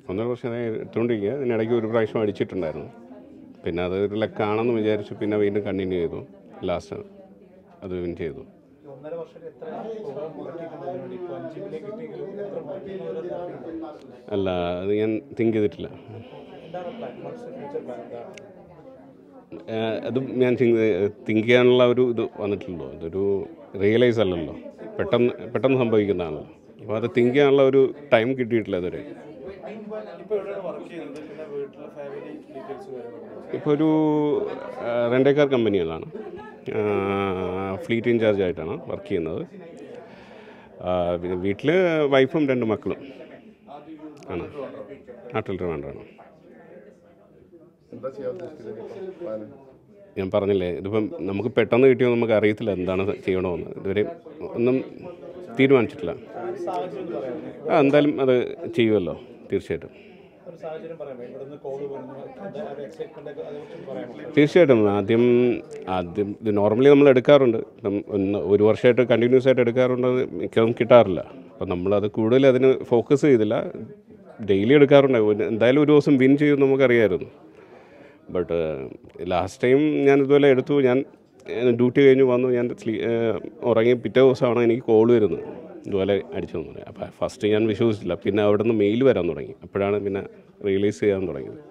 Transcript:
ഒന്നര വർഷം ഞാൻ എടുത്തുകൊണ്ടിരിക്കുക ഇതിനിടയ്ക്ക് ഒരു പ്രാവശ്യം അടിച്ചിട്ടുണ്ടായിരുന്നു പിന്നെ അത് ഒരു ലക്കാണെന്ന് വിചാരിച്ചു പിന്നെ വീണ്ടും കണ്ടിന്യൂ ചെയ്തു ലാസ്റ്റ് അത് വിൻ ചെയ്തു ഒന്നര വർഷം എത്ര തുക മുടക്കിയിട്ടുണ്ട് അതിന് വേണ്ടി ഇപ്പോൾ അഞ്ച് മില്യൺ കിട്ടിയെങ്കിലും എത്ര മുടക്കിയെന്നുള്ളത് അല്ല അത് ഞാൻ തിങ്ക് ചെയ്തിട്ടില്ല എന്താണ് പ്ലാൻ വാട്ട്സ് ഫ്യൂച്ചർ പ്ലാൻ എന്താണ് ഏഹ് അത് ഞാൻ തിങ്ക് തിങ്ക് ചെയ്യാനുള്ള ഒരു ഇത് വന്നിട്ടുള്ളൂ ഇതൊരു റിയലൈസ് അല്ലല്ലോ പെട്ടെന്ന് പെട്ടെന്ന് സംഭവിക്കുന്നതാണല്ലോ അപ്പോൾ അത് തിങ്ക് ചെയ്യാനുള്ള ഒരു ടൈം കിട്ടിയിട്ടില്ല ഇതുവരെ ഇപ്പോൾ എവിടെയാണ് വർക്ക് ചെയ്യുന്നത് പിന്നെ വീട്ടിലെ ഫാമിലി ഡീറ്റെയിൽസ് കാര്യങ്ങളൊക്കെ ഇപ്പോൾ ഒരു റെൻറ്റേക്കാർ കമ്പനികളാണ് ഫ്ലീറ്റ് ഇൻചാർജ് ആയിട്ടാണ് വർക്ക് ചെയ്യുന്നത് വീട്ടിൽ വൈഫും രണ്ട് മക്കളും ആണ് നാട്ടിൽ ട്രിവാൻഡ്രാണ് എന്താ ചെയ്യാൻ ഉദ്ദേശിക്കുന്നത് പ്ലാന് ഞാൻ പറഞ്ഞില്ലേ ഇതിപ്പം നമുക്ക് പെട്ടെന്ന് കിട്ടിയോ നമുക്ക് അറിയത്തില്ല എന്താണ് ചെയ്യണമെന്ന് ഇതുവരെ ഒന്നും തീരുമാനിച്ചിട്ടില്ല സാഹചര്യം എന്ന് പറയാമോ ആ എന്തായാലും അത് ചെയ്യുമല്ലോ തീർച്ചയായിട്ടും ഒരു സാഹചര്യം പറയാമോ ഇവിടുന്ന് കോള് വരുന്നു അത് എക്സൈറ്റ്മെന്റ് അതേക്കുറിച്ച് പറയാമോ തീർച്ചയായിട്ടും ആദ്യം ആദ്യം ഇത് നോർമലി നമ്മൾ എടുക്കാറുണ്ട് ഇപ്പം ഒന്ന് ഒരു വർഷമായിട്ട് കണ്ടിന്യൂസ് ആയിട്ട് എടുക്കാറുണ്ട് അത് മിക്കതും കിട്ടാറില്ല അപ്പം നമ്മളത് കൂടുതൽ അതിന് ഫോക്കസ് ചെയ്തില്ല ഡെയിലി എടുക്കാറുണ്ട് ഒരു- എന്തായാലും ഒരു ദിവസം വിൻ ചെയ്യും നമുക്കറിയാമായിരുന്നു ബട്ട് ലാസ്റ്റ് ടൈം ഞാൻ ഇതുപോലെ എടുത്തു ഞാൻ ഡ്യൂട്ടി കഴിഞ്ഞ് വന്നു ഞാൻ സ്ലീ ഉറങ്ങി പിറ്റേ ദിവസമാണ് എനിക്ക് കോൾ വരുന്നത് ഇതുപോലെ അടിച്ചു തന്നെ അപ്പോൾ ഫസ്റ്റ് ഞാൻ വിശ്വസിച്ചില്ല പിന്നെ അവിടെ നിന്ന് മെയിൽ വരാൻ തുടങ്ങി അപ്പോഴാണ് പിന്നെ റിയലൈസ് ചെയ്യാൻ തുടങ്ങിയത്